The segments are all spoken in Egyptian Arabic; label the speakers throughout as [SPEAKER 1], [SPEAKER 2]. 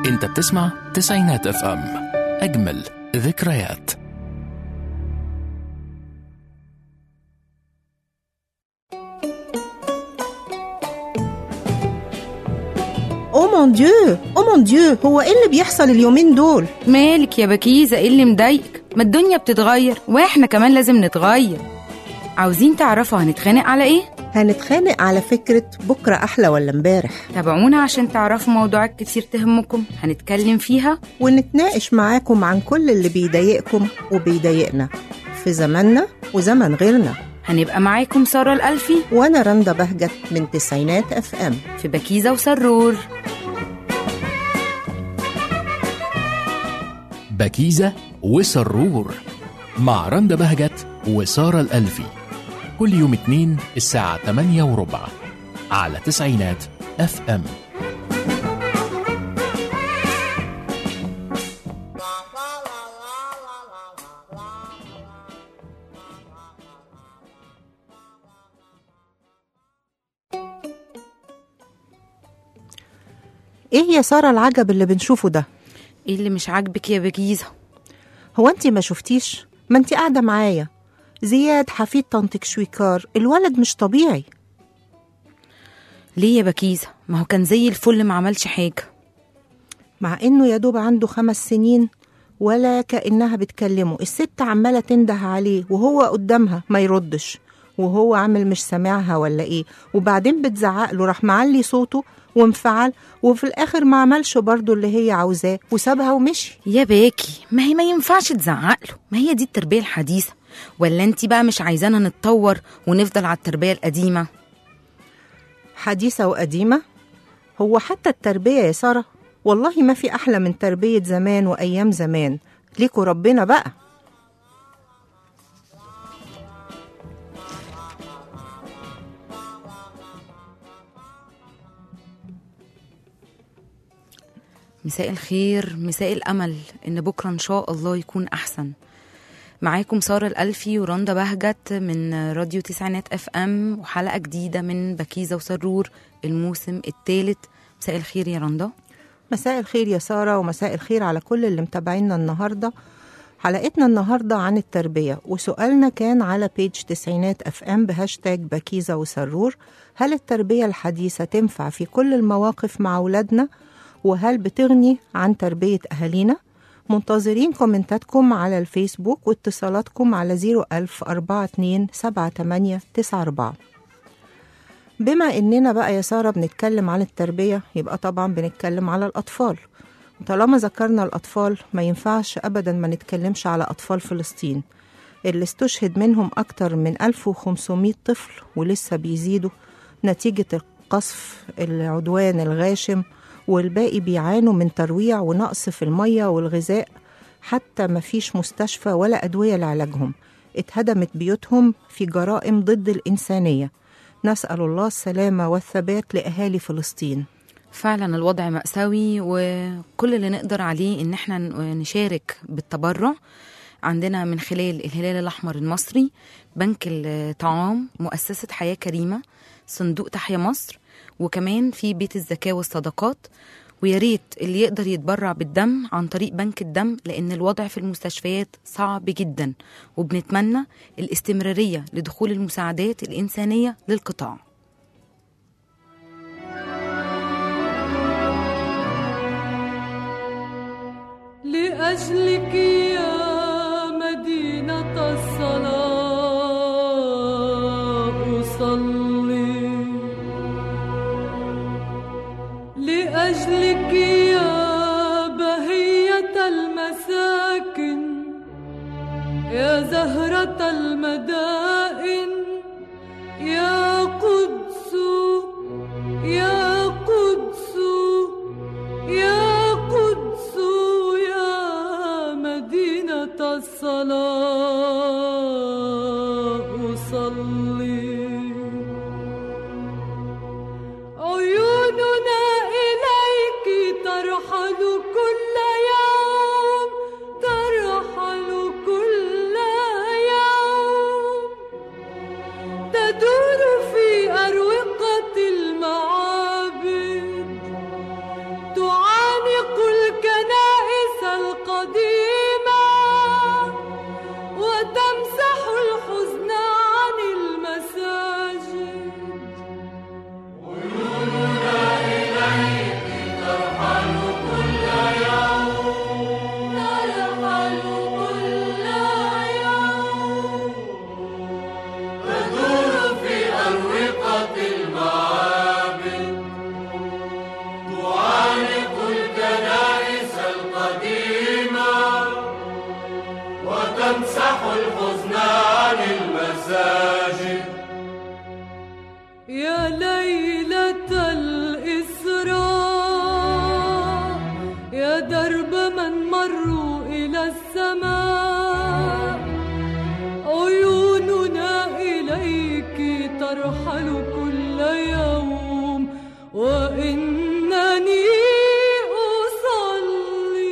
[SPEAKER 1] انت بتسمع تسعينات اف ام اجمل ذكريات
[SPEAKER 2] او مون ديو او مون ديو هو ايه اللي بيحصل اليومين دول
[SPEAKER 3] مالك يا بكيزة ايه اللي مضايقك ما الدنيا بتتغير واحنا كمان لازم نتغير عاوزين تعرفوا هنتخانق على ايه
[SPEAKER 2] هنتخانق على فكرة بكرة أحلى ولا امبارح
[SPEAKER 3] تابعونا عشان تعرفوا موضوعات كتير تهمكم هنتكلم فيها
[SPEAKER 2] ونتناقش معاكم عن كل اللي بيضايقكم وبيضايقنا في زماننا وزمن غيرنا
[SPEAKER 3] هنبقى معاكم سارة الألفي
[SPEAKER 2] وأنا رندا بهجت من تسعينات اف ام
[SPEAKER 3] في بكيزة وسرور
[SPEAKER 1] بكيزة وسرور مع رندا بهجت وسارة الألفي كل يوم اتنين الساعة 8 وربع على تسعينات اف ام
[SPEAKER 2] ايه يا سارة العجب اللي بنشوفه ده
[SPEAKER 3] ايه اللي مش عاجبك يا بكيزة
[SPEAKER 2] هو انتي ما شفتيش ما انتي قاعدة معايا زياد حفيد طنطك شويكار الولد مش طبيعي
[SPEAKER 3] ليه يا بكيزة ما هو كان زي الفل ما عملش حاجة
[SPEAKER 2] مع انه يا دوب عنده خمس سنين ولا كأنها بتكلمه الست عمالة تنده عليه وهو قدامها ما يردش وهو عامل مش سامعها ولا ايه وبعدين بتزعق له راح معلي صوته وانفعل وفي الاخر ما عملش برضه اللي هي عاوزاه وسابها ومشي
[SPEAKER 3] يا باكي ما هي ما ينفعش تزعق له ما هي دي التربية الحديثة ولا انت بقى مش عايزانا نتطور ونفضل على التربية القديمة
[SPEAKER 2] حديثة وقديمة هو حتى التربية يا سارة والله ما في أحلى من تربية زمان وأيام زمان ليكوا ربنا بقى
[SPEAKER 3] مساء الخير مساء الأمل إن بكرة إن شاء الله يكون أحسن معاكم سارة الألفي ورندا بهجت من راديو تسعينات اف ام وحلقة جديدة من بكيزة وسرور الموسم الثالث مساء الخير يا رندا
[SPEAKER 2] مساء الخير يا سارة ومساء الخير على كل اللي متابعينا النهاردة حلقتنا النهاردة عن التربية وسؤالنا كان على بيج تسعينات اف ام بهاشتاج بكيزة وسرور هل التربية الحديثة تنفع في كل المواقف مع أولادنا وهل بتغني عن تربية أهالينا؟ منتظرين كومنتاتكم على الفيسبوك واتصالاتكم على 01000 42 78 94 بما إننا بقى يا سارة بنتكلم عن التربية يبقى طبعا بنتكلم على الأطفال وطالما ذكرنا الأطفال ما ينفعش أبدا ما نتكلمش على أطفال فلسطين اللي استشهد منهم أكتر من 1500 طفل ولسه بيزيدوا نتيجة القصف العدوان الغاشم والباقي بيعانوا من ترويع ونقص في المية والغذاء حتى مفيش مستشفى ولا أدوية لعلاجهم اتهدمت بيوتهم في جرائم ضد الإنسانية نسأل الله السلامة والثبات لأهالي فلسطين
[SPEAKER 3] فعلا الوضع مأساوي وكل اللي نقدر عليه إن احنا نشارك بالتبرع عندنا من خلال الهلال الأحمر المصري بنك الطعام مؤسسة حياة كريمة صندوق تحيا مصر وكمان في بيت الزكاة والصدقات ويا ريت اللي يقدر يتبرع بالدم عن طريق بنك الدم لأن الوضع في المستشفيات صعب جدا وبنتمنى الاستمرارية لدخول المساعدات الإنسانية للقطاع
[SPEAKER 4] لأجلك يا مدينة الصلاة أصلي لأجلك يا بهية المساكن يا زهرة المدائن يا قدس يا قدس يا قدس يا مدينة الصلاة أصلي عيوننا إليك ترحل كل يوم ترحل كل يوم ليلة الإسراء يا درب من مروا إلى السماء عيوننا إليك ترحل كل يوم وإنني أصلي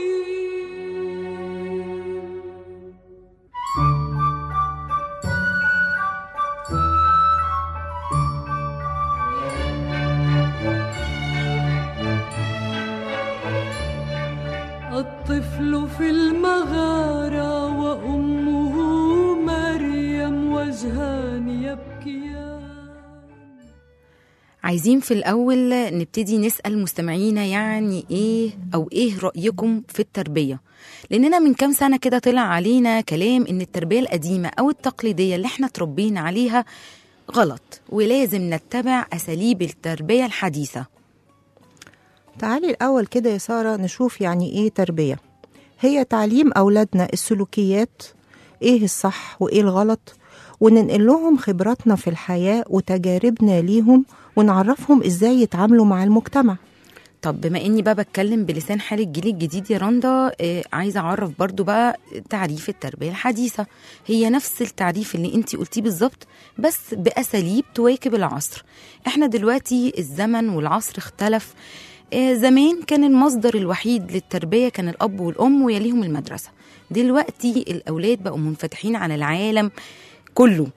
[SPEAKER 4] الطفل في المغارة وأمه مريم وجهان يبكيان
[SPEAKER 3] عايزين في الأول نبتدي نسأل مستمعينا يعني إيه أو إيه رأيكم في التربية لأننا من كام سنة كده طلع علينا كلام إن التربية القديمة أو التقليدية اللي احنا تربينا عليها غلط ولازم نتبع أساليب التربية الحديثة
[SPEAKER 2] تعالي الأول كده يا سارة نشوف يعني إيه تربية هي تعليم أولادنا السلوكيات إيه الصح وإيه الغلط وننقل لهم خبراتنا في الحياة وتجاربنا ليهم ونعرفهم إزاي يتعاملوا مع المجتمع
[SPEAKER 3] طب بما اني بقى بتكلم بلسان حال الجيل الجديد يا رندا آه عايزه اعرف برضو بقى تعريف التربيه الحديثه هي نفس التعريف اللي انت قلتيه بالظبط بس باساليب تواكب العصر احنا دلوقتي الزمن والعصر اختلف آه زمان كان المصدر الوحيد للتربيه كان الاب والام ويليهم المدرسه دلوقتي الاولاد بقوا منفتحين على العالم كله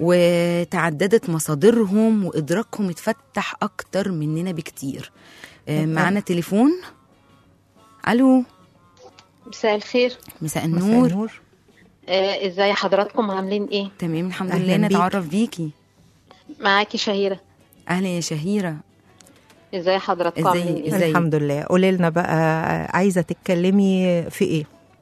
[SPEAKER 3] وتعددت مصادرهم وادراكهم اتفتح اكتر مننا بكتير آه، معانا تليفون الو
[SPEAKER 5] مساء الخير
[SPEAKER 3] مساء
[SPEAKER 2] مساء
[SPEAKER 3] النور
[SPEAKER 2] النور
[SPEAKER 5] آه، ازاي حضراتكم عاملين ايه
[SPEAKER 3] تمام الحمد
[SPEAKER 2] أهلاً
[SPEAKER 3] لله
[SPEAKER 2] بيك.
[SPEAKER 3] نتعرف بيكي
[SPEAKER 5] معاكي شهيرة
[SPEAKER 3] اهلا يا شهيره
[SPEAKER 5] ازاي حضراتكم
[SPEAKER 3] ازاي-
[SPEAKER 5] عاملين ايه
[SPEAKER 3] ازاي؟
[SPEAKER 2] الحمد لله قولي لنا بقى عايزة تتكلمي في إيه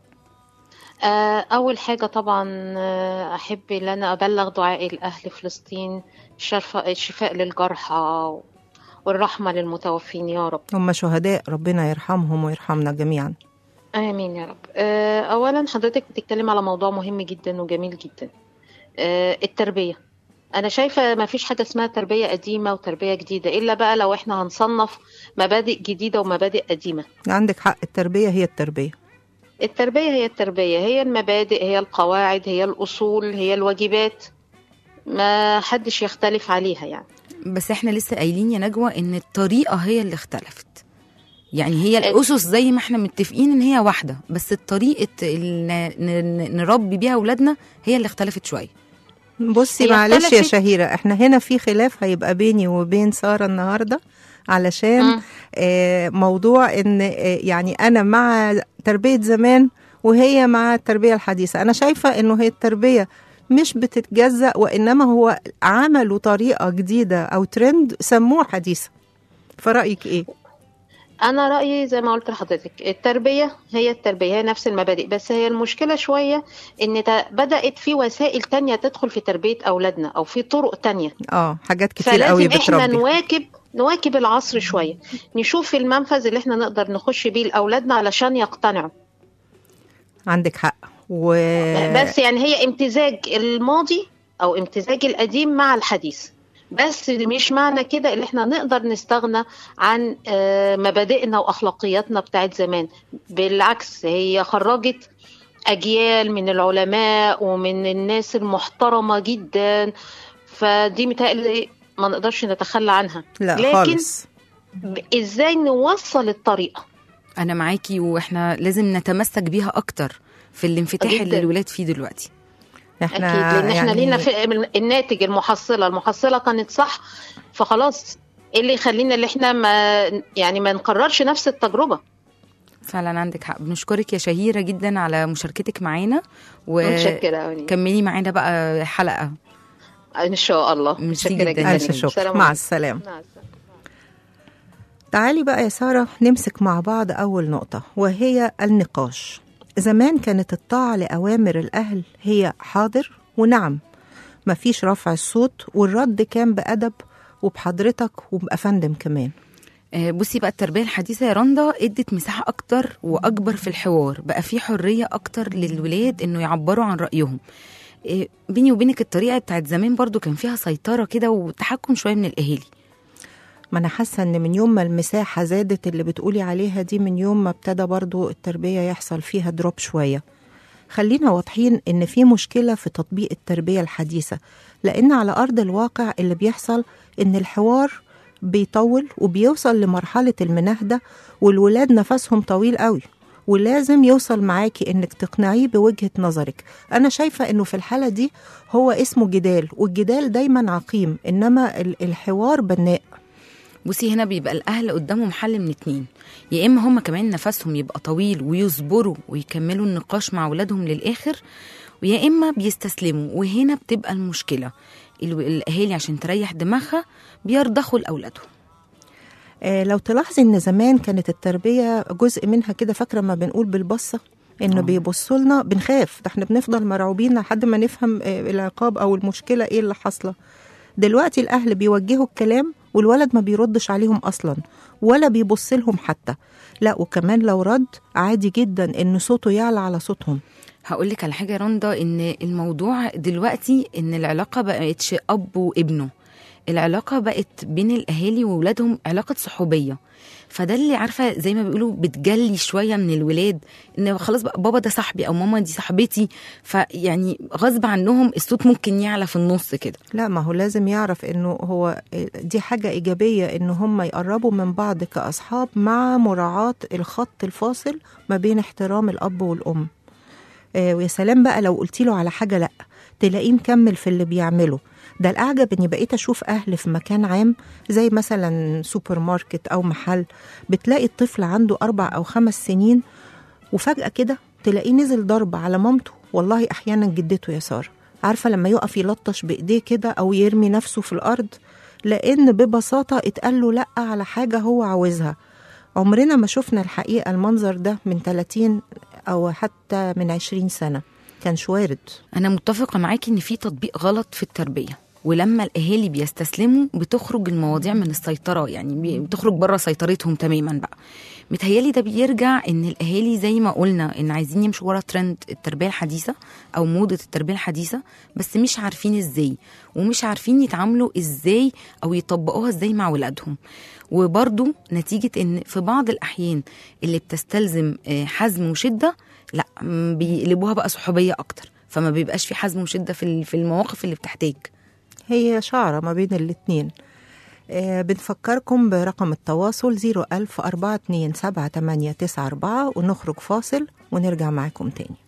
[SPEAKER 5] آه، اول حاجة طبعا آه، احب ان انا ابلغ دعائي لاهل فلسطين الشرف- الشفاء للجرحى والرحمة للمتوفين يا رب
[SPEAKER 2] هم شهداء ربنا يرحمهم ويرحمنا جميعا
[SPEAKER 5] امين يا رب آه، اولا حضرتك بتتكلم على موضوع مهم جدا وجميل جدا آه، التربية انا شايفة ما فيش حاجة اسمها تربية قديمة وتربية جديدة الا بقى لو احنا هنصنف مبادئ جديدة ومبادئ قديمة
[SPEAKER 2] عندك حق التربية هي التربية
[SPEAKER 5] التربية هي التربية هي المبادئ هي القواعد هي الأصول هي الواجبات ما حدش يختلف عليها يعني
[SPEAKER 3] بس احنا لسه قايلين يا نجوى ان الطريقه هي اللي اختلفت يعني هي الاسس زي ما احنا متفقين ان هي واحده بس الطريقه اللي ن- ن- نربي بيها اولادنا هي اللي اختلفت شويه
[SPEAKER 2] بصي
[SPEAKER 5] هي
[SPEAKER 2] معلش يا
[SPEAKER 5] اختلفت.
[SPEAKER 2] شهيرة احنا هنا في خلاف هيبقى بيني وبين سارة النهاردة علشان
[SPEAKER 5] مم.
[SPEAKER 2] آه موضوع ان آه يعني انا مع تربية زمان وهي مع التربية الحديثة انا شايفة انه هي التربية مش بتتجزأ وانما هو عملوا طريقة جديدة او ترند سموه حديثة فرأيك ايه؟
[SPEAKER 5] أنا رأيي زي ما قلت لحضرتك التربية هي التربية هي نفس المبادئ بس هي المشكلة شوية إن تا- بدأت في وسائل تانية تدخل في تربية أولادنا أو في طرق تانية
[SPEAKER 2] اه حاجات كتير قوي
[SPEAKER 5] فلازم احنا
[SPEAKER 2] بتربي
[SPEAKER 5] نواكب نواكب العصر شوية نشوف المنفذ اللي احنا نقدر نخش بيه لأولادنا علشان يقتنعوا
[SPEAKER 2] عندك حق و
[SPEAKER 5] بس يعني هي امتزاج الماضي او امتزاج القديم مع الحديث بس مش معنى كده ان احنا نقدر نستغنى عن آه، مبادئنا واخلاقياتنا بتاعت زمان بالعكس هي خرجت اجيال من العلماء ومن الناس المحترمه جدا فدي متهيألي ما نقدرش نتخلى عنها
[SPEAKER 2] لا
[SPEAKER 5] لكن
[SPEAKER 2] خالص
[SPEAKER 5] ب- ازاي نوصل الطريقه
[SPEAKER 3] انا معاكي واحنا لازم نتمسك بيها اكتر في الانفتاح
[SPEAKER 5] جداً.
[SPEAKER 3] اللي الولاد فيه دلوقتي
[SPEAKER 2] احنا
[SPEAKER 5] اكيد لان احنا
[SPEAKER 2] يعني
[SPEAKER 5] لينا في الناتج المحصله المحصله كانت صح فخلاص ايه اللي يخلينا اللي احنا ما يعني ما نكررش نفس التجربه
[SPEAKER 3] فعلا عندك حق بنشكرك يا شهيره جدا على مشاركتك معانا
[SPEAKER 5] متشكره قوي
[SPEAKER 3] وكملي معانا بقى حلقه
[SPEAKER 5] ان شاء الله
[SPEAKER 3] ميرسي
[SPEAKER 5] متشكره
[SPEAKER 3] جداً.
[SPEAKER 5] جدا
[SPEAKER 2] ألف شكر
[SPEAKER 5] السلام
[SPEAKER 2] مع
[SPEAKER 5] عليكم.
[SPEAKER 2] السلامة
[SPEAKER 5] مع السلامه
[SPEAKER 2] تعالي بقى يا سارة نمسك مع بعض أول نقطة وهي النقاش زمان كانت الطاعة لأوامر الأهل هي حاضر ونعم مفيش رفع الصوت والرد كان بأدب وبحضرتك وبأفندم كمان
[SPEAKER 3] آه، بصي بقى التربيه الحديثه يا رندا ادت مساحه اكتر واكبر في الحوار بقى في حريه اكتر للولاد انه يعبروا عن رايهم آه، بيني وبينك الطريقه بتاعت زمان برضو كان فيها سيطره كده وتحكم شويه من الاهالي
[SPEAKER 2] ما انا حاسه ان من يوم ما المساحه زادت اللي بتقولي عليها دي من يوم ما ابتدى برضو التربيه يحصل فيها دروب شويه خلينا واضحين ان في مشكله في تطبيق التربيه الحديثه لان على ارض الواقع اللي بيحصل ان الحوار بيطول وبيوصل لمرحله المناهده والولاد نفسهم طويل قوي ولازم يوصل معاكي انك تقنعيه بوجهه نظرك انا شايفه انه في الحاله دي هو اسمه جدال والجدال دايما عقيم انما ال- الحوار بناء
[SPEAKER 3] بصي هنا بيبقى الاهل قدامهم حل من اتنين يا اما هم كمان نفسهم يبقى طويل ويصبروا ويكملوا النقاش مع اولادهم للاخر ويا اما بيستسلموا وهنا بتبقى المشكله ال- الاهالي عشان تريح دماغها بيرضخوا لاولادهم
[SPEAKER 2] آه لو تلاحظي ان زمان كانت التربيه جزء منها كده فاكره ما بنقول بالبصه انه
[SPEAKER 3] آه.
[SPEAKER 2] بيبصوا لنا بنخاف ده احنا بنفضل مرعوبين لحد ما نفهم آه العقاب او المشكله ايه اللي حاصله دلوقتي الاهل بيوجهوا الكلام والولد ما بيردش عليهم اصلا ولا بيبص لهم حتى لا وكمان لو رد عادي جدا ان صوته يعلى على صوتهم
[SPEAKER 3] هقول لك على حاجه يا رندا ان الموضوع دلوقتي ان العلاقه بقتش اب وابنه العلاقه بقت بين الاهالي واولادهم علاقه صحوبيه فده اللي عارفه زي ما بيقولوا بتجلي شويه من الولاد ان خلاص بقى بابا ده صاحبي او ماما دي صاحبتي فيعني غصب عنهم الصوت ممكن يعلى في النص كده
[SPEAKER 2] لا ما هو لازم يعرف انه هو دي حاجة ايجابية ان هم يقربوا من بعض كاصحاب مع مراعاة الخط الفاصل ما بين احترام الاب والام آه، ويا سلام بقى لو قلتي له على حاجة لا تلاقيه مكمل في اللي بيعمله ده الأعجب إني بقيت أشوف أهل في مكان عام زي مثلا سوبر ماركت أو محل بتلاقي الطفل عنده أربع أو خمس سنين وفجأة كده تلاقيه نزل ضرب على مامته والله أحيانا جدته يا سارة عارفة لما يقف يلطش بإيديه كده أو يرمي نفسه في الأرض لأن ببساطة اتقال له لأ على حاجة هو عاوزها عمرنا ما شفنا الحقيقة المنظر ده من 30 أو حتى من 20 سنة كانش وارد
[SPEAKER 3] انا متفقه معاكي ان في تطبيق غلط في التربيه ولما الاهالي بيستسلموا بتخرج المواضيع من السيطره يعني بي- بتخرج بره سيطرتهم تماما بقى متهيالي ده بيرجع ان الاهالي زي ما قلنا ان عايزين يمشوا ورا ترند التربيه الحديثه او موضه التربيه الحديثه بس مش عارفين ازاي ومش عارفين يتعاملوا ازاي او يطبقوها ازاي مع ولادهم وبرضو نتيجه ان في بعض الاحيان اللي بتستلزم آه، حزم وشده لا م، بيقلبوها بقى صحوبيه اكتر فما بيبقاش في حزم وشده في ال- في المواقف اللي بتحتاج
[SPEAKER 2] هي شعرة ما بين الاتنين آه بنفكركم برقم التواصل 010427894 ونخرج فاصل ونرجع معاكم تاني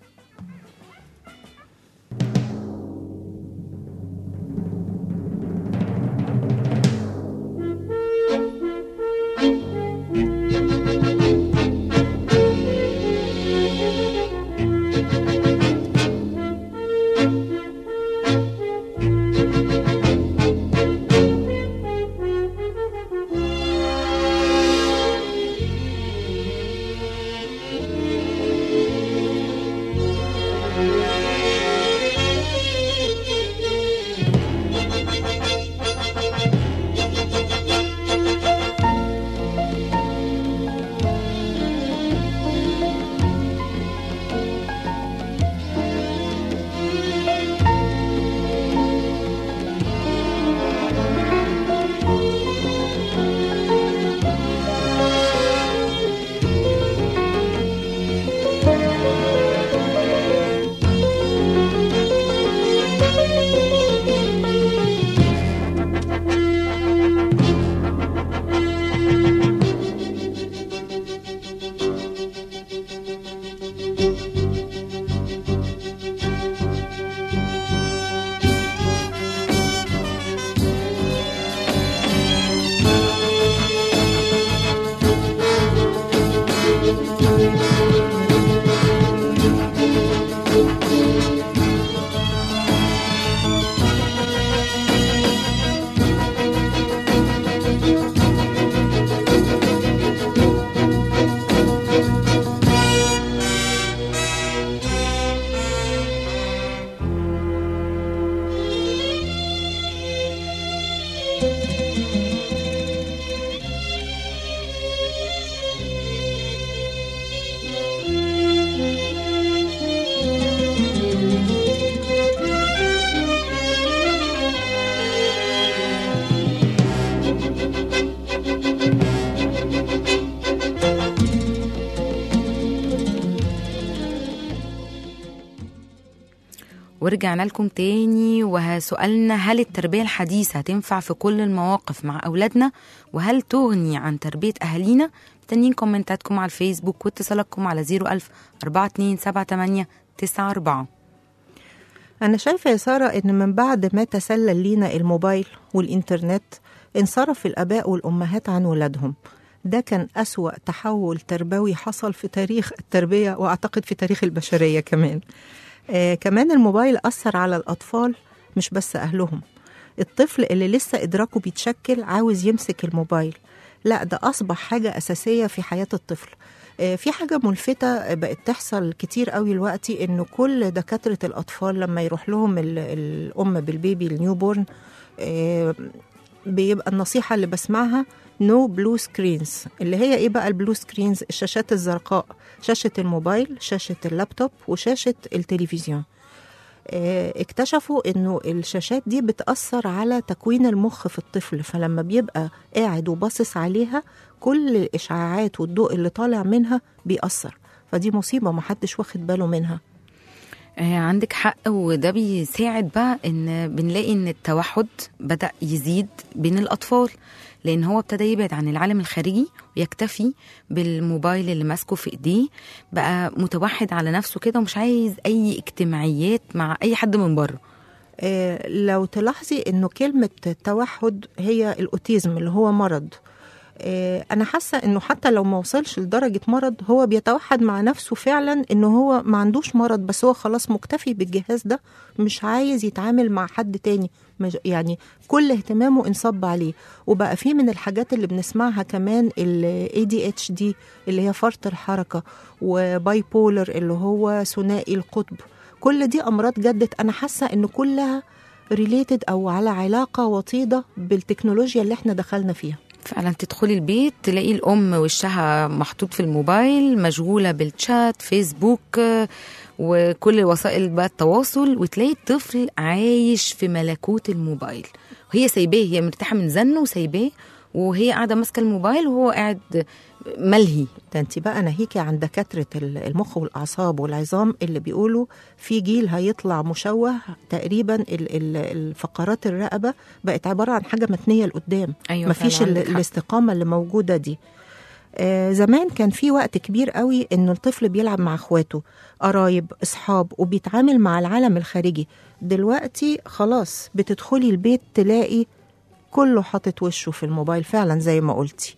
[SPEAKER 3] ورجعنا لكم تاني وسؤالنا هل التربية الحديثة تنفع في كل المواقف مع أولادنا وهل تغني عن تربية أهالينا مستنيين كومنتاتكم على الفيسبوك واتصالاتكم على 01000 4278 94
[SPEAKER 2] أنا شايفة يا سارة إن من بعد ما تسلل لينا الموبايل والإنترنت انصرف الآباء والأمهات عن ولادهم ده كان أسوأ تحول تربوي حصل في تاريخ التربية وأعتقد في تاريخ البشرية كمان آه كمان الموبايل أثر على الأطفال مش بس أهلهم الطفل اللي لسه إدراكه بيتشكل عاوز يمسك الموبايل لا ده أصبح حاجة أساسية في حياة الطفل آه، في حاجة ملفتة بقت تحصل كتير قوي دلوقتي إنه كل دكاترة الأطفال لما يروح لهم ال- الأم بالبيبي النيو بورن آه، بيبقى النصيحة اللي بسمعها نو بلو سكرينز اللي هي ايه بقى البلو سكرينز الشاشات الزرقاء شاشة الموبايل شاشة اللابتوب وشاشة التلفزيون آه، اكتشفوا انه الشاشات دي بتأثر على تكوين المخ في الطفل فلما بيبقى قاعد وباصص عليها كل الإشعاعات والضوء اللي طالع منها بيأثر فدي مصيبة محدش واخد باله منها
[SPEAKER 3] آه، عندك حق وده بيساعد بقى ان بنلاقي ان التوحد بدأ يزيد بين الأطفال لأن هو ابتدى يبعد عن العالم الخارجي ويكتفي بالموبايل اللي ماسكه في ايديه بقى متوحد على نفسه كده ومش عايز أي اجتماعيات مع أي حد من بره
[SPEAKER 2] آه، لو تلاحظي انه كلمة التوحد هي الاوتيزم اللي هو مرض آه، انا حاسة انه حتى لو ما وصلش لدرجة مرض هو بيتوحد مع نفسه فعلا انه هو ما عندوش مرض بس هو خلاص مكتفي بالجهاز ده مش عايز يتعامل مع حد تاني مش- يعني كل اهتمامه انصب عليه وبقى في من الحاجات اللي بنسمعها كمان ال ADHD اللي هي فرط الحركة وباي بولر اللي هو ثنائي القطب كل دي امراض جدت انا حاسه ان كلها ريليتد او على علاقه وطيده بالتكنولوجيا اللي احنا دخلنا فيها
[SPEAKER 3] فعلا تدخلي البيت تلاقي الأم وشها محطوط في الموبايل مشغولة بالشات فيسبوك آه، وكل وسائل بقى التواصل وتلاقي الطفل عايش في ملكوت الموبايل وهي سايباه هي مرتاحة من زنه وسايباه وهي قاعدة ماسكة الموبايل وهو قاعد ملهي
[SPEAKER 2] ده انت بقى ناهيكي عن دكاتره ال- المخ والاعصاب والعظام اللي بيقولوا في جيل هيطلع مشوه تقريبا ال- ال- الفقرات الرقبه بقت عباره عن حاجه متنيه لقدام
[SPEAKER 3] أيوة
[SPEAKER 2] مفيش
[SPEAKER 3] فعلا
[SPEAKER 2] ال-
[SPEAKER 3] عندك حق.
[SPEAKER 2] الاستقامه اللي موجوده دي آه زمان كان في وقت كبير قوي انه الطفل بيلعب مع اخواته قرايب اصحاب وبيتعامل مع العالم الخارجي دلوقتي خلاص بتدخلي البيت تلاقي كله حاطط وشه في الموبايل فعلا زي ما قلتي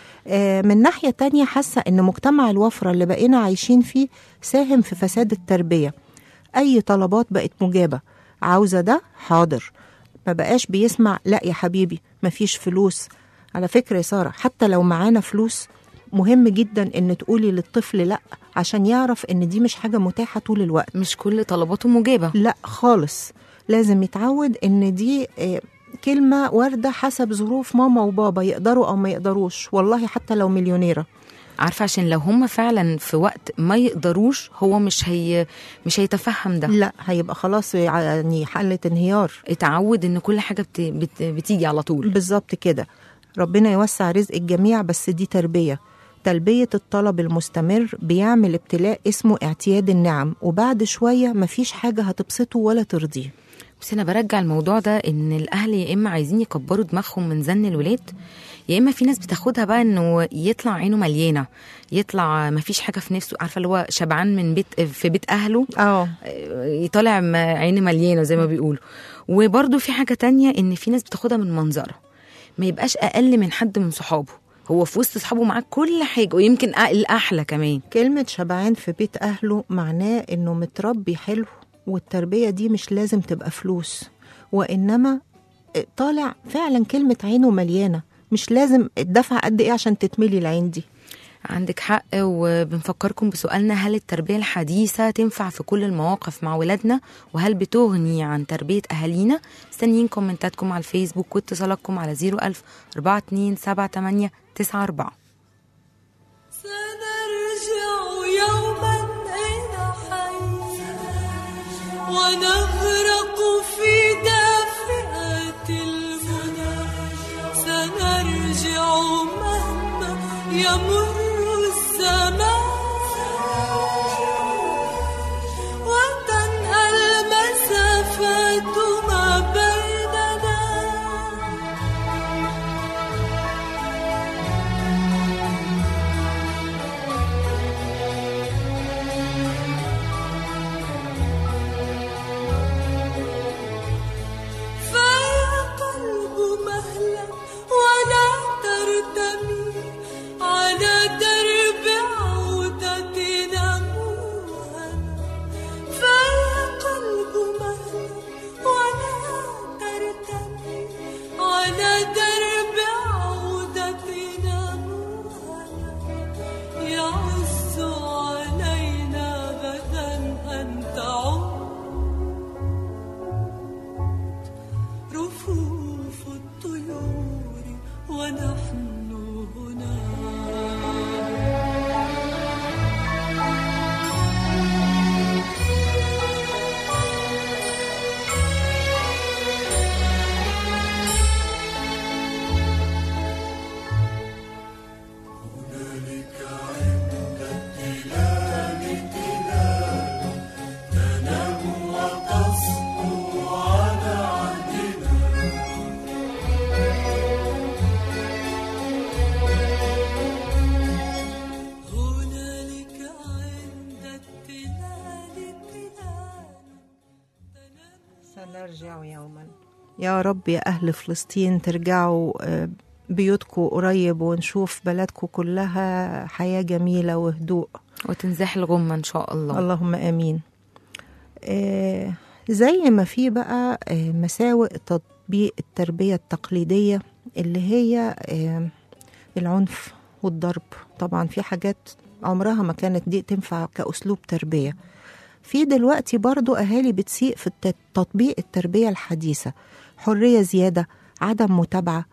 [SPEAKER 2] آه، من ناحية تانية حاسة إن مجتمع الوفرة اللي بقينا عايشين فيه ساهم في فساد التربية أي طلبات بقت مجابة عاوزة ده حاضر ما بقاش بيسمع لا يا حبيبي مفيش فلوس على فكرة يا سارة حتى لو معانا فلوس مهم جدا إن تقولي للطفل لا عشان يعرف إن دي مش حاجة متاحة طول الوقت
[SPEAKER 3] مش كل طلباته مجابة
[SPEAKER 2] لا خالص لازم يتعود ان دي آه، كلمة واردة حسب ظروف ماما وبابا يقدروا أو ما يقدروش والله حتى لو مليونيرة
[SPEAKER 3] عارفة عشان لو هم فعلا في وقت ما يقدروش هو مش هي مش هيتفهم ده
[SPEAKER 2] لا هيبقى خلاص يعني حالة انهيار
[SPEAKER 3] اتعود ان كل حاجة بت... بت... بتيجي على طول
[SPEAKER 2] بالظبط كده ربنا يوسع رزق الجميع بس دي تربية تلبية الطلب المستمر بيعمل ابتلاء اسمه اعتياد النعم وبعد شوية مفيش حاجة هتبسطه ولا ترضيه
[SPEAKER 3] بس انا برجع الموضوع ده ان الاهل يا اما عايزين يكبروا دماغهم من زن الولاد يا اما في ناس بتاخدها بقى انه يطلع عينه مليانه يطلع ما فيش حاجه في نفسه عارفه اللي هو شبعان من بيت في بيت اهله
[SPEAKER 2] اه
[SPEAKER 3] يطلع م- عيني مليانه زي ما بيقولوا وبرده في حاجه تانية ان في ناس بتاخدها من منظره ما يبقاش اقل من حد من صحابه هو في وسط صحابه معاه كل حاجه ويمكن أ- الاحلى كمان
[SPEAKER 2] كلمة شبعان في بيت أهله معناه إنه متربي حلو والتربية دي مش لازم تبقى فلوس وإنما طالع فعلا كلمة عينه مليانة مش لازم الدفع قد إيه عشان تتملي العين دي
[SPEAKER 3] عندك حق وبنفكركم بسؤالنا هل التربية الحديثة تنفع في كل المواقف مع ولادنا وهل بتغني عن تربية أهالينا مستنيين كومنتاتكم على الفيسبوك واتصالاتكم على 01000 4278 94
[SPEAKER 4] سنرجع يوما إلى حي ونغرق في دافئة المنى سنرجع مهما يمر الزمان وتنهى المساء
[SPEAKER 2] ترجعوا يوما يا رب يا أهل فلسطين ترجعوا آه، بيوتكم قريب ونشوف بلدكم كلها حياة جميلة وهدوء
[SPEAKER 3] وتنزاح الغمة إن شاء الله
[SPEAKER 2] اللهم امين آه زي ما في بقى آه مساوئ تطبيق التربيه التقليديه اللي هي آه العنف والضرب طبعا في حاجات عمرها ما كانت دي تنفع كاسلوب تربيه في دلوقتي برضو اهالي بتسيء في الت- تطبيق التربيه الحديثه حريه زياده عدم متابعه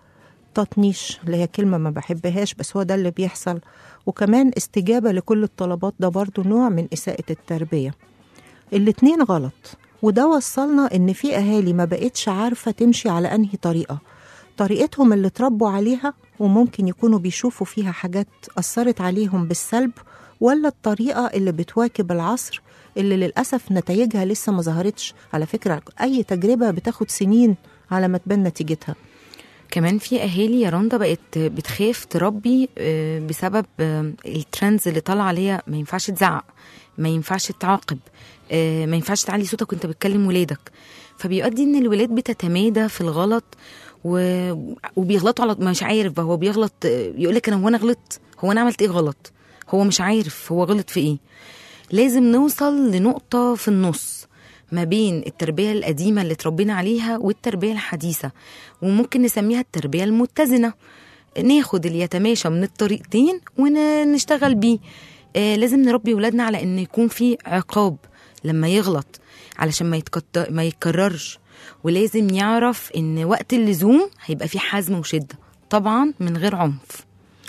[SPEAKER 2] تطنيش اللي هي كلمة ما بحبهاش بس هو ده اللي بيحصل وكمان استجابة لكل الطلبات ده برضو نوع من إساءة التربية الاتنين غلط وده وصلنا إن في أهالي ما بقتش عارفة تمشي على أنهي طريقة طريقتهم اللي اتربوا عليها وممكن يكونوا بيشوفوا فيها حاجات أثرت عليهم بالسلب ولا الطريقة اللي بتواكب العصر اللي للأسف نتائجها لسه ما ظهرتش على فكرة أي تجربة بتاخد سنين على ما تبان نتيجتها
[SPEAKER 3] كمان في اهالي يا رندا بقت بتخاف تربي آه، بسبب آه، الترندز اللي طالعه عليها ما ينفعش تزعق ما ينفعش تعاقب آه، ما ينفعش تعلي صوتك وانت بتكلم ولادك فبيؤدي ان الولاد بتتمادى في الغلط و... وبيغلطوا على مش عارف بقى هو بيغلط يقول لك انا هو انا غلطت هو انا عملت ايه غلط هو مش عارف هو غلط في ايه لازم نوصل لنقطة في النص ما بين التربية القديمة اللي اتربينا عليها والتربية الحديثة وممكن نسميها التربية المتزنة ناخد اللي يتماشى من الطريقتين ونشتغل بيه آه لازم نربي ولادنا على ان يكون في عقاب لما يغلط علشان ما يتكت... ما يتكررش ولازم يعرف ان وقت اللزوم هيبقى في حزم وشدة طبعا من غير عنف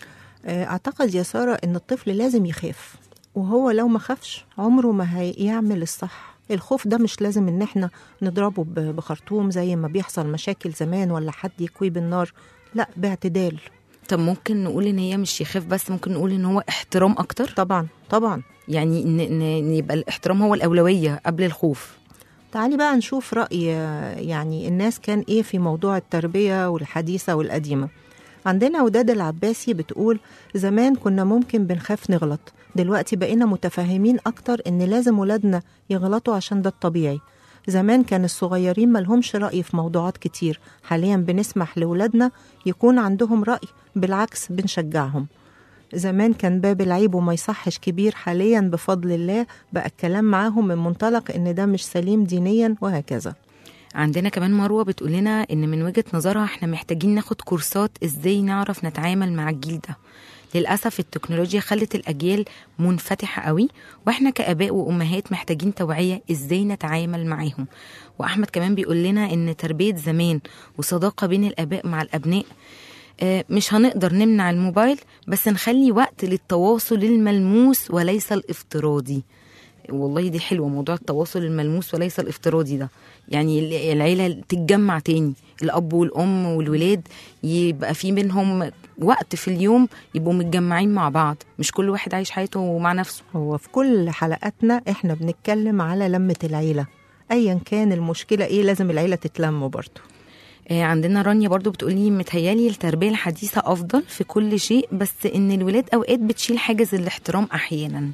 [SPEAKER 2] آه، أعتقد يا سارة إن الطفل لازم يخاف وهو لو ما خافش عمره ما هيعمل الصح الخوف ده مش لازم إن إحنا نضربه ب- بخرطوم زي ما بيحصل مشاكل زمان ولا حد يكويه بالنار لا باعتدال
[SPEAKER 3] طب ممكن نقول ان هي مش يخاف بس ممكن نقول ان هو احترام اكتر
[SPEAKER 2] طبعا طبعا
[SPEAKER 3] يعني ان ان إن يبقى الاحترام هو الاولويه قبل الخوف
[SPEAKER 2] تعالي بقى نشوف رأي آه، يعني الناس كان إيه في موضوع التربية والحديثة والقديمة عندنا وداد العباسي بتقول زمان كنا ممكن بنخاف نغلط دلوقتي بقينا متفاهمين أكتر إن لازم ولادنا يغلطوا عشان ده الطبيعي زمان كان الصغيرين ملهمش رأي في موضوعات كتير حاليا بنسمح لولادنا يكون عندهم رأي بالعكس بنشجعهم زمان كان باب العيب وما يصحش كبير حاليا بفضل الله بقى الكلام معاهم من منطلق ان ده مش سليم دينيا وهكذا
[SPEAKER 3] عندنا كمان مروه بتقول لنا ان من وجهه نظرها احنا محتاجين ناخد كورسات ازاي نعرف نتعامل مع الجيل ده للاسف التكنولوجيا خلت الاجيال منفتحه قوي واحنا كاباء وامهات محتاجين توعيه ازاي نتعامل معاهم واحمد كمان بيقول لنا ان تربيه زمان وصداقه بين الاباء مع الابناء آه، مش هنقدر نمنع الموبايل بس نخلي وقت للتواصل الملموس وليس الافتراضي والله دي حلوه موضوع التواصل الملموس وليس الافتراضي ده يعني ال- العيله تتجمع تاني الاب والام والولاد يبقى في بينهم وقت في اليوم يبقوا متجمعين مع بعض مش كل واحد عايش حياته مع نفسه
[SPEAKER 2] هو في كل حلقاتنا احنا بنتكلم على لمة العيلة ايا كان المشكلة ايه لازم العيلة تتلم برضه
[SPEAKER 3] آه، عندنا رانيا برضو بتقولي متهيالي التربية الحديثة أفضل في كل شيء بس إن الولاد أوقات بتشيل حاجز الاحترام أحيانا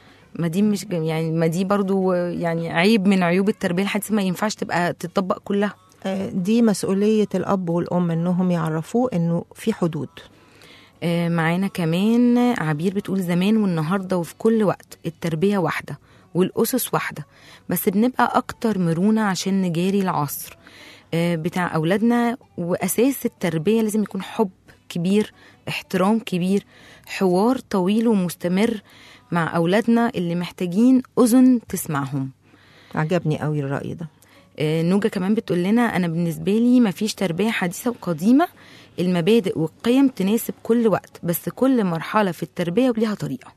[SPEAKER 3] ما دي مش يعني ما دي برضو آه، يعني عيب من عيوب التربية الحديثة ما ينفعش تبقى تطبق كلها
[SPEAKER 2] آه، دي مسؤولية الأب والأم إنهم يعرفوه إنه في حدود
[SPEAKER 3] آه، معانا كمان عبير بتقول زمان والنهارده وفي كل وقت التربيه واحده والاسس واحده بس بنبقى اكتر مرونه عشان نجاري العصر آه، بتاع اولادنا واساس التربيه لازم يكون حب كبير احترام كبير حوار طويل ومستمر مع اولادنا اللي محتاجين اذن تسمعهم
[SPEAKER 2] عجبني قوي الرأي ده
[SPEAKER 3] آه، نوجا كمان بتقول لنا انا بالنسبه لي مفيش تربيه حديثه وقديمه المبادئ والقيم تناسب كل وقت بس كل مرحله في التربيه وليها طريقه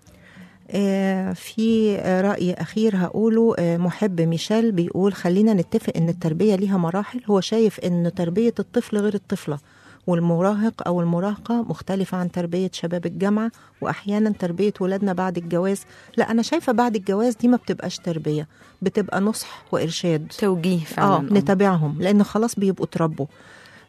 [SPEAKER 2] آه، في آه، رأي أخير هقوله آه، محب ميشيل بيقول خلينا نتفق إن التربية ليها مراحل هو شايف إن تربية الطفل غير الطفلة والمراهق أو المراهقة مختلفة عن تربية شباب الجامعة وأحيانا تربية ولادنا بعد الجواز لا أنا شايفة بعد الجواز دي ما بتبقاش تربية بتبقى نصح وإرشاد
[SPEAKER 3] توجيه
[SPEAKER 2] اه
[SPEAKER 3] فعلا
[SPEAKER 2] نتابعهم لان خلاص بيبقوا اتربوا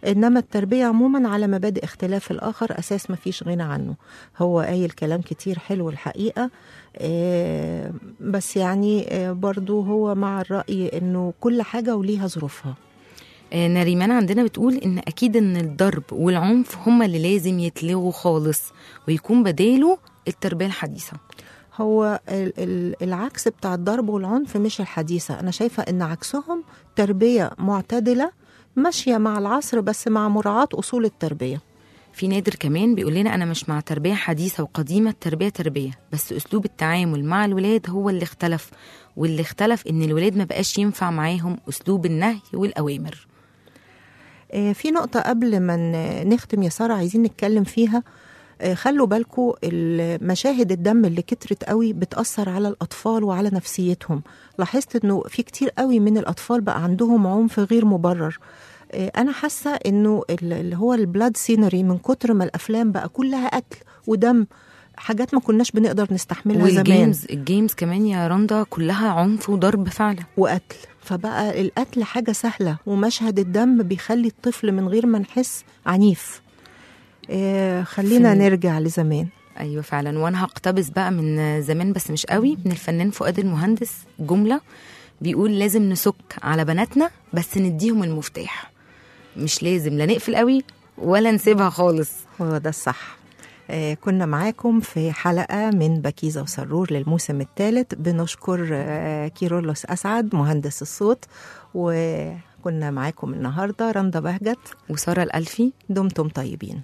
[SPEAKER 2] إنما التربية عموما على مبادئ اختلاف الآخر أساس مفيش غنى عنه هو قايل كلام كتير حلو الحقيقة آه، بس يعني آه، برضو هو مع الرأي إنه كل حاجة وليها ظروفها
[SPEAKER 3] آه، نريمان عندنا بتقول ان اكيد ان الضرب والعنف هما اللي لازم يتلغوا خالص ويكون بداله التربيه الحديثه
[SPEAKER 2] هو ال- ال- العكس بتاع الضرب والعنف مش الحديثة أنا شايفة إن عكسهم تربية معتدلة ماشية مع العصر بس مع مراعاة أصول التربية
[SPEAKER 3] في نادر كمان بيقول لنا انا مش مع تربيه حديثه وقديمه التربيه تربيه بس اسلوب التعامل مع الولاد هو اللي اختلف واللي اختلف ان الولاد ما بقاش ينفع معاهم اسلوب النهي والاوامر
[SPEAKER 2] آه، في نقطة قبل ما ن- نختم يا سارة عايزين نتكلم فيها آه، خلوا بالكم مشاهد الدم اللي كترت قوي بتأثر على الأطفال وعلى نفسيتهم لاحظت إنه في كتير قوي من الأطفال بقى عندهم عنف غير مبرر آه، أنا حاسة إنه ال- اللي هو البلاد سينري من كتر ما الأفلام بقى كلها قتل ودم حاجات ما كناش بنقدر نستحملها زمان
[SPEAKER 3] والجيمز الجيمز كمان يا رندا كلها عنف وضرب فعلا
[SPEAKER 2] وقتل فبقى القتل حاجة سهلة ومشهد الدم بيخلي الطفل من غير ما نحس عنيف آه خلينا
[SPEAKER 3] في-
[SPEAKER 2] نرجع لزمان
[SPEAKER 3] ايوه فعلا وانا هقتبس بقى من زمان بس مش قوي من الفنان فؤاد المهندس جمله بيقول لازم نسك على بناتنا بس نديهم المفتاح مش لازم لا نقفل قوي ولا نسيبها خالص
[SPEAKER 2] هو ده الصح آه كنا معاكم في حلقة من بكيزة وسرور للموسم الثالث بنشكر آه كيرولوس أسعد مهندس الصوت وكنا معاكم النهاردة رندا بهجت
[SPEAKER 3] وساره الالفي
[SPEAKER 2] دمتم طيبين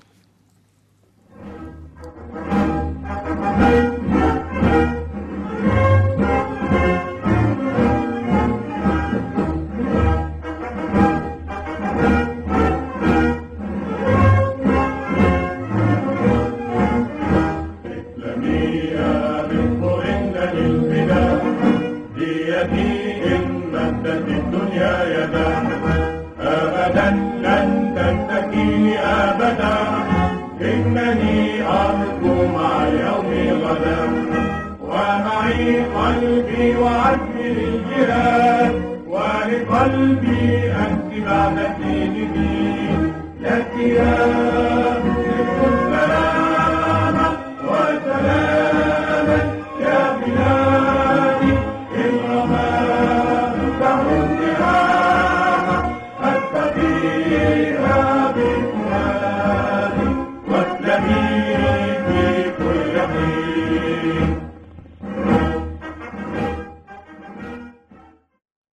[SPEAKER 6] إسلامية بنت إن للفداء بيدي إن مدت الدنيا يدا أبدا لن تنتهي أبدا إنني أرجو مع اليوم غدا ومعي قلبي وعزمي للجهاد ولقلبي أنت بعد ديني لك يا